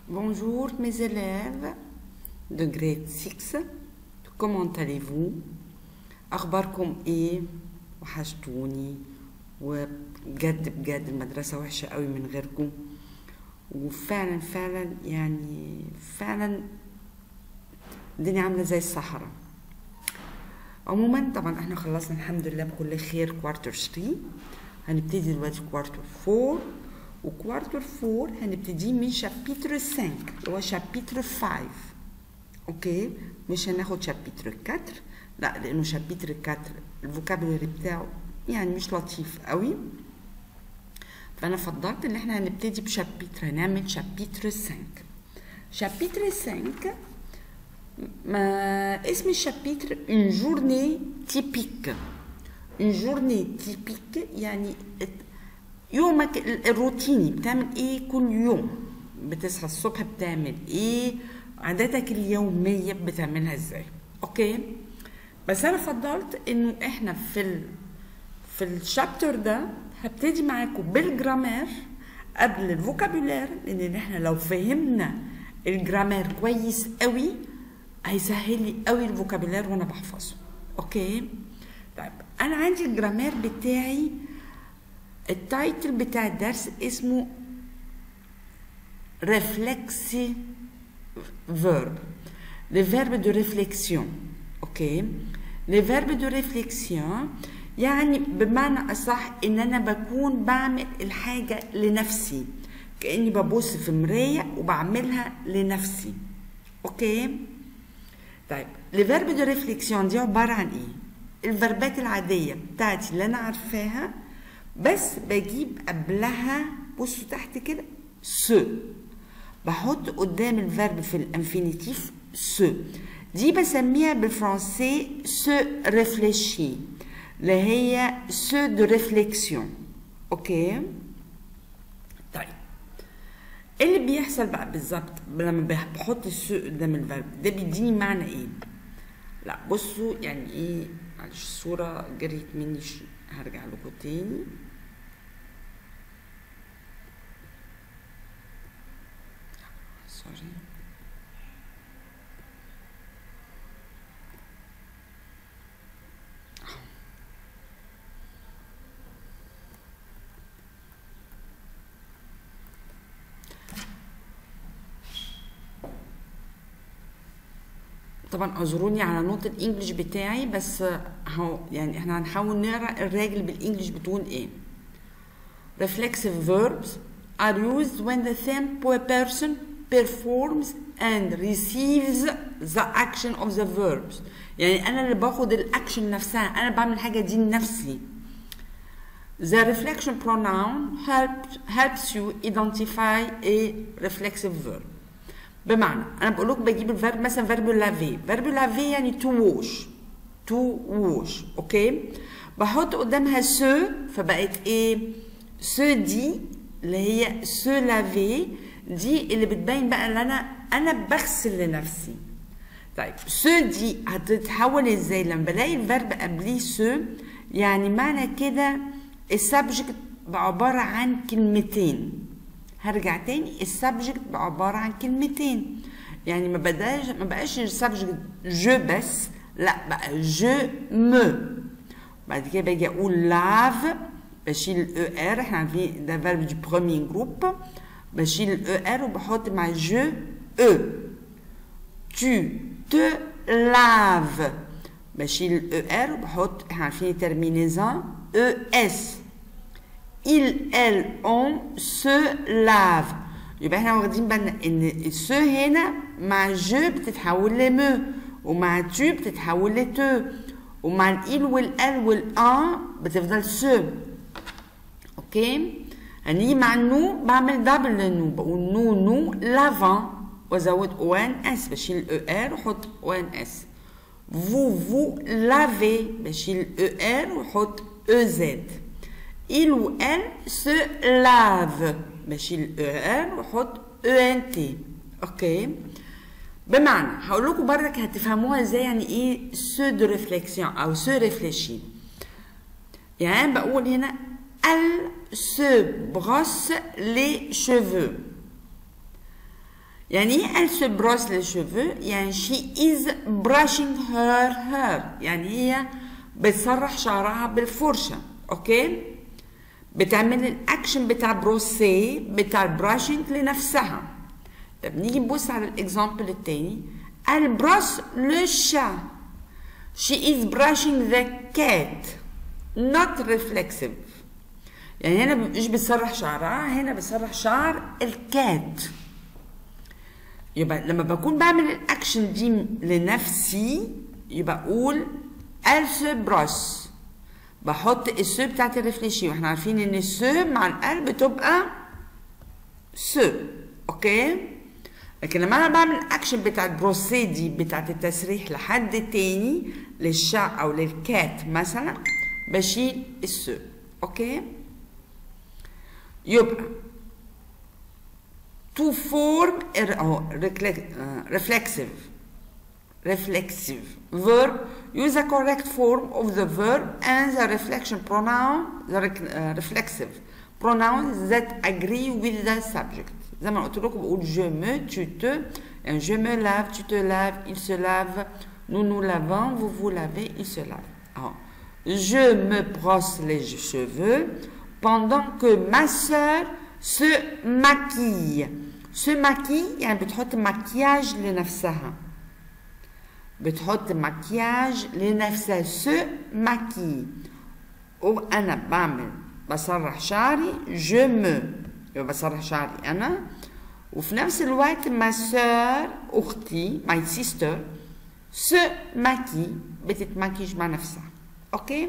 Bonjour mes élèves de grade 6 comment allez-vous أخباركم إيه وحشتوني وبجد بجد المدرسة وحشة قوي من غيركم وفعلا فعلا يعني فعلا الدنيا عاملة زي الصحراء عموما طبعا احنا خلصنا الحمد لله بكل خير كوارتر 3 هنبتدي دلوقتي كوارتر 4 وكوارتر 4 هنبتدي من شابيتر 5 اللي هو شابيتر 5 اوكي مش هناخد شابيتر 4 لا لانه شابيتر 4 الفوكابولري بتاعه يعني مش لطيف قوي فانا فضلت ان احنا هنبتدي بشابيتر هنعمل شابيتر 5 شابيتر 5 ما اسم الشابيتر une journée typique une journée typique يعني يومك الروتيني بتعمل ايه كل يوم بتصحى الصبح بتعمل ايه عاداتك اليومية بتعملها ازاي اوكي بس انا فضلت انه احنا في ال... في الشابتر ده هبتدي معاكم بالجرامير قبل الفوكابولير لان احنا لو فهمنا الجرامير كويس قوي هيسهل لي قوي الفوكابولير وانا بحفظه اوكي طيب انا عندي الجرامير بتاعي التايتل بتاع الدرس اسمه ريفلكسي فيرب لي فيرب دو ريفليكسيون اوكي لي فيرب دو ريفليكسيون يعني بمعنى اصح ان انا بكون بعمل الحاجه لنفسي كاني ببص في مرايه وبعملها لنفسي اوكي طيب لي فيرب دو ريفليكسيون دي عباره عن ايه الفربات العاديه بتاعتي اللي انا عارفاها بس بجيب قبلها بصوا تحت كده س بحط قدام الفيرب في الانفينيتيف س دي بسميها بالفرنسي س ريفليشي اللي هي س دو ريفليكسيون اوكي طيب ايه اللي بيحصل بقى بالظبط لما بحط الس قدام الفيرب ده بيديني معنى ايه لا بصوا يعني ايه معلش الصوره جريت مني هرجع لكم تاني سوري طبعا اعذروني على نوت الانجليش بتاعي بس هو يعني احنا هنحاول نقرا الراجل بالانجليش بتقول ايه reflexive verbs are used when the same person performs and receives the action of the verbs يعني انا اللي باخد الاكشن نفسها انا بعمل الحاجه دي لنفسي The reflection pronoun helps helps you identify a reflexive verb بمعنى انا بقول لكم بجيب الفيرب مثلا فيرب لافي فيرب لافي يعني تو ووش تو ووش اوكي بحط قدامها سو فبقت ايه سو دي اللي هي سو لافي دي اللي بتبين بقى ان انا انا بغسل لنفسي طيب سو دي هتتحول ازاي لما بلاقي الفيرب قبليه سو يعني معنى كده السبجكت عبارة عن كلمتين هرجع تاني السبجكت عبارة عن كلمتين يعني ما بداش ما بقاش السبجكت جو بس لا بقى جو مو بعد كده باجي اقول لاف بشيل الاو ار احنا عارفين ده فيرب دي بروميير جروب بشيل الاو ار وبحط مع جو او tu te laves بشيل الاو ار وبحط احنا عارفين ترمينيزون او اس il elle on se lave يبقى احنا واخدين بالنا ان السو هنا مع جو بتتحول لمو ومع تو بتتحول لتو ومع الإل والال والان بتفضل سو اوكي هنيجي مع النو بعمل دبل للنو بقول نو نو لافان وازود او ان اس بشيل الاو ار واحط او ان اس فو فو لافي بشيل الاو ار واحط او زد il ou elle se lave بشيل ال واحط ان تي اوكي بمعنى هقول لكم برضك هتفهموها ازاي يعني ايه سو دو ريفليكسيون او سو ريفليشي يعني بقول هنا elle se brosse les cheveux يعني ايه elle se brosse les cheveux يعني she is brushing her hair يعني هي بتسرح شعرها بالفرشة اوكي بتعمل الاكشن بتاع بروسي بتاع البراشنج لنفسها طب نيجي نبص على الاكزامبل التاني elle brosse le chat she is brushing the cat not reflexive يعني هنا مش بتسرح شعرها هنا بتسرح شعر الكات يبقى لما بكون بعمل الاكشن دي لنفسي يبقى اقول elle se brosse بحط السو بتاعت الريفليشي واحنا عارفين ان السو مع الال بتبقى سو اوكي لكن لما انا بعمل الاكشن بتاع البروسي دي بتاعت التسريح لحد تاني للشاء او للكات مثلا بشيل السو اوكي يبقى to form اهو reflexive reflexive verb use the correct form of the verb and the reflection pronoun the uh, reflexive pronouns that agree with the subject زي ما قلت لكم بقول je me tu te يعني je me lave tu te laves il se lave nous nous lavons vous vous lavez il se lave اهو je me brosse les cheveux pendant que ma soeur se maquille se maquille يعني بتحط مكياج لنفسها بتحط مكياج لنفسها se maquille وأنا بعمل بسرح شعري je me يبقى بسرح شعري أنا وفي نفس الوقت ما سور أختي my sister se maquille بتتمكيج مع نفسها أوكي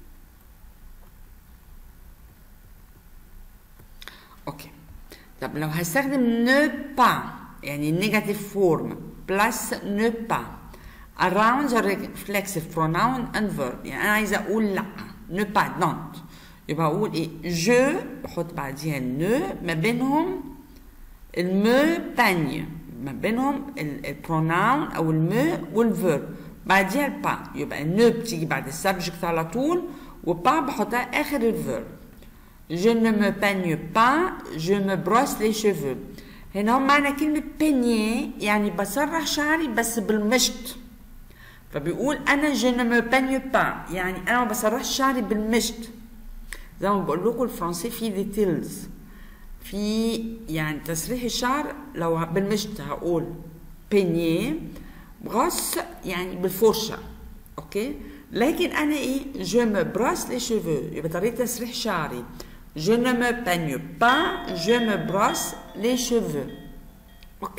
اوكي طب لو هستخدم ne pas يعني نيجاتيف فورم بلس ne pas around the reflexive pronoun and verb يعني انا عايزه اقول لا ne pas don't يبقى اقول ايه je بحط بعديها ne ما بينهم المو باني ما بينهم البروناون او المو والفيرب بعديها البا يبقى ne بتيجي بعد السبجكت على طول وبا بحطها اخر الفيرب Je ne me peigne pas, je me brosse les cheveux. هنا معنى كلمة بينيه يعني بسرح شعري بس بالمشط. فبيقول أنا je ne me peigne pas يعني أنا ما بسرحش شعري بالمشط. زي ما بقول لكم الفرنسي فيه ديتيلز. في يعني تسريح الشعر لو بالمشط هقول بينيه بغص يعني بالفرشة. أوكي؟ لكن أنا إيه؟ je me brosse les cheveux يبقى طريقة تسريح شعري. Je ne me peigne pas, je me brosse les cheveux. Ok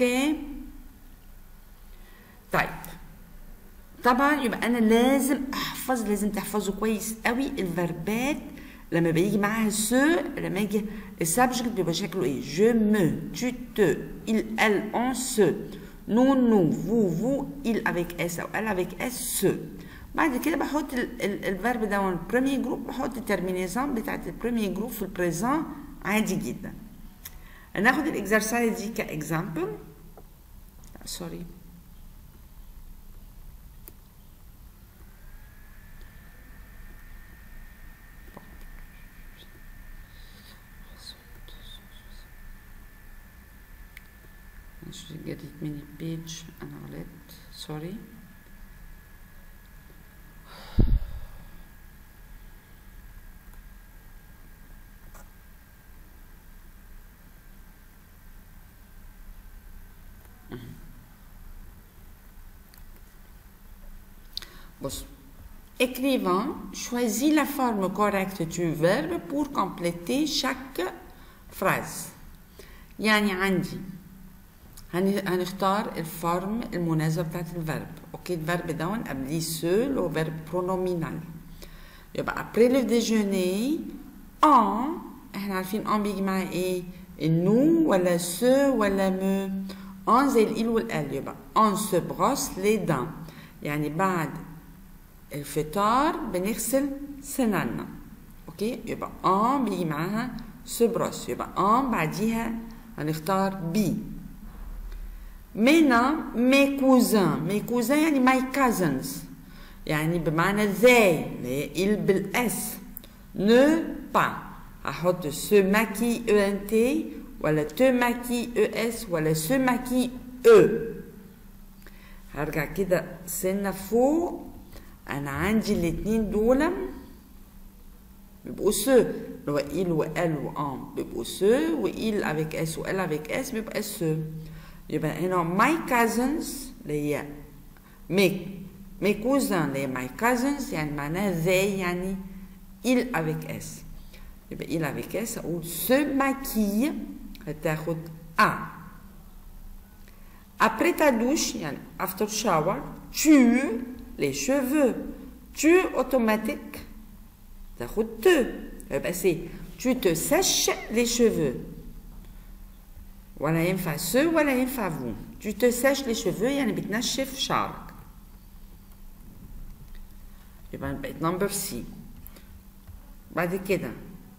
طيب طبعا يبقى انا لازم احفظ لازم تحفظوا كويس قوي الفربات لما بيجي معاها سو لما يجي السبجكت بيبقى شكله ايه je me tu te il elle on se nous nous vous vous il avec s او elle avec s se بعد كده بحط الفيرب ده البريمير جروب بحط الترمينيزون بتاعت البريمير جروب في البريزون عادي جدا هناخد الاكزرسايز دي كاكزامبل سوري Je vais get it many page انا غلطت سوري Écrivant, choisis la forme correcte du verbe pour compléter chaque phrase. يعني عندي هنختار الفورم المناسبة بتاعت الفيرب اوكي الفيرب دون قبليه سو اللي هو فيرب برونومينال يبقى après le déjeuner en احنا عارفين en بيجي معاه ايه النو ولا سو ولا مو en زي الإل والال يبقى on se brosse les dents يعني بعد الفطار بنغسل سنانا اوكي يبقى ان بيجي معاها سبروس يبقى ان بعديها هنختار بي مينا مي كوزان مي كوزان يعني ماي كازنز يعني بمعنى ذي اللي ال بالاس نو با هحط سو ماكي او ان تي ولا te maquille es ولا se maquille e هرجع كده سنة فوق أنا عندي الاتنين دول بيبقوا سو اللي هو il و ال و ان بيبقوا سو و il avec s و ال avec s بيبقى سو يبقى هنا my cousins اللي هي مي مي كوزان اللي هي my cousins يعني معناها they يعني il avec s يبقى il avec s أقول se maquille هتاخد a après ta douche يعني after shower tu les cheveux tu automatique تاخد te يبقى c'est tu te sèches les cheveux ولا ينفع ce ولا ينفع vous tu te sèches les cheveux يعني بتنشف شعرك يبقى بقت نمبر سي بعد كده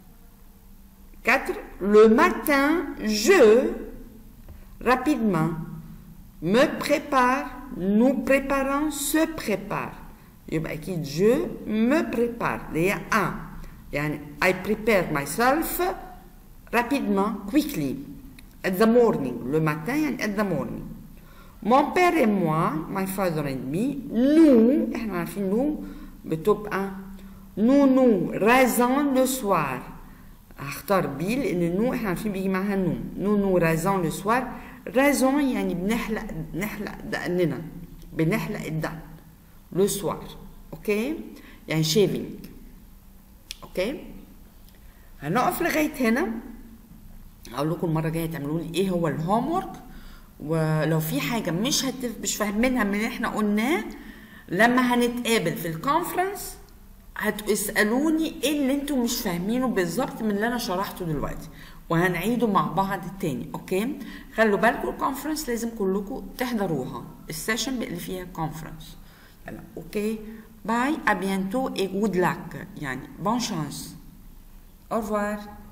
4 le matin je rapidement me prépare nous préparons se prépare يبقى أكيد je me prépare اللي هي un يعني I prepare myself rapidement quickly at the morning le matin يعني at the morning mon père et moi my father and me nous احنا عارفين nous بتبقى nous nous raisons le soir هختار بي لان نو احنا عارفين بيجي معاها نو نو نو رازون لو سوار رازون يعني بنحلق بنحلق دقننا بنحلق الدقن لو سوار اوكي يعني شيفينج اوكي هنقف لغايه هنا هقول لكم المره الجايه تعملوا لي ايه هو الهوم ورك ولو في حاجه مش هتف مش فاهمينها من اللي احنا قلناه لما هنتقابل في الكونفرنس هتسألوني ايه اللي انتوا مش فاهمينه بالظبط من اللي انا شرحته دلوقتي وهنعيده مع بعض تاني اوكي خلوا بالكم الكونفرنس لازم كلكم تحضروها السيشن اللي فيها كونفرنس يلا اوكي باي ابيانتو اي جود لاك يعني بون شانس au revoir